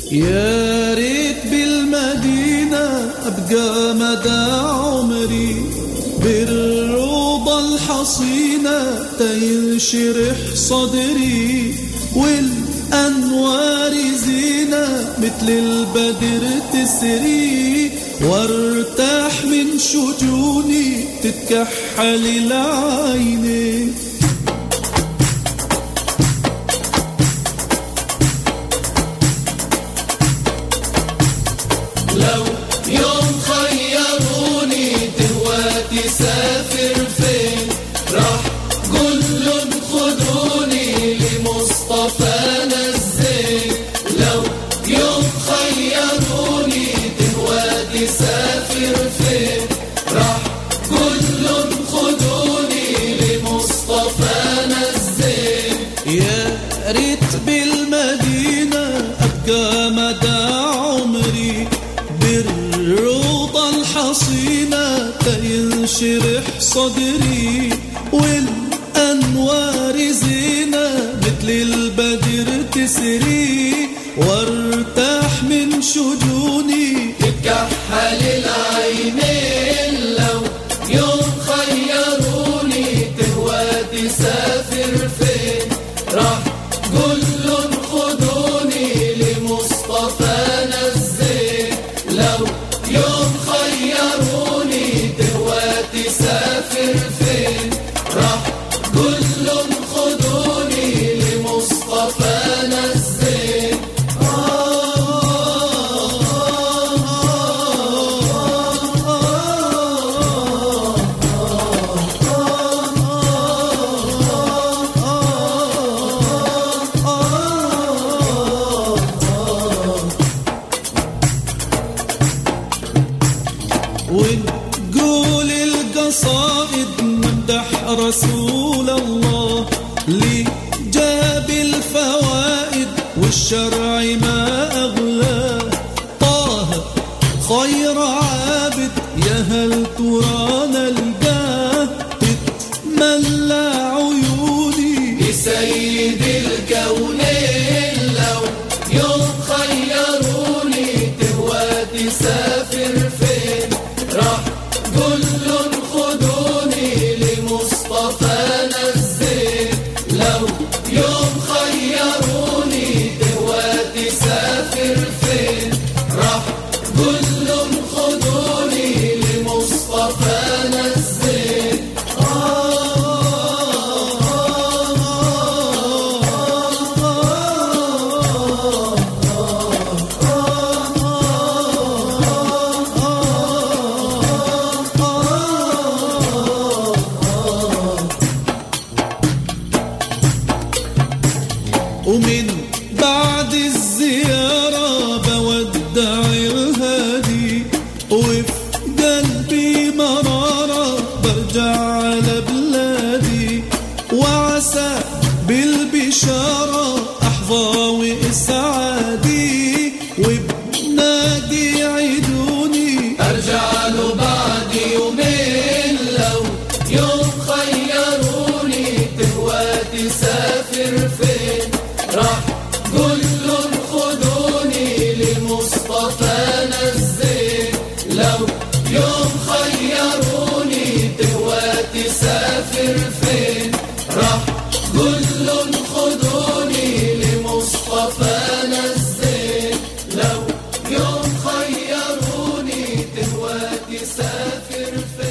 يا ريت بالمدينة أبقى مدى عمري بالروضة الحصينة تينشرح صدري والأنوار زينة مثل البدر تسري وارتاح من شجوني تتكحل العيني لو يوم خيروني تهوى تسافر فين راح قول لهم خدوني لمصطفى الزين لو يوم خيروني تهوى تسافر فين راح قول لهم خدوني لمصطفى الزين يا ريت بالمدينة أبقى مدى عمري بالروضة الحصينة تينشرح صدري والأنوار زينة مثل البدر تسري وارتاح من شجوني تكحل العينين لو يوم خيروني تهوى تسافر فين راح قول لهم خدوني لمصطفى الزين لو يوم خيروني تهوى تسافر فين راح قول لهم خدوني لمصطفى الزين ونقول القصائد نمدح رسول الله اللي جاب الفوائد والشرع ما أغلاه طه خير عابد يا هل ترى نلقاه تتملى عيوني بسيد الكونين لو يوم خيروني تهوى تسافر فين راح قول لهم خدوني لمصطفى الزين لو يوم خيروني تهوى تسافر فين راح قول لهم خدوني لمصطفى الزين ومن بعد الزيارة بودع الهادي وفي قلبي مرارة برجع على بلادي وعسى بالبشارة أحظى وإسعادي وبنادي عيدوني ارجع له بعد يومين لو يوم خيروني تهوى تسافر فين راح قول لهم خدوني لمصطفى الزين لو يوم خيروني تهوى تسافر فين راح قول لهم خدوني لمصطفى الزين لو يوم خيروني تهوى تسافر فين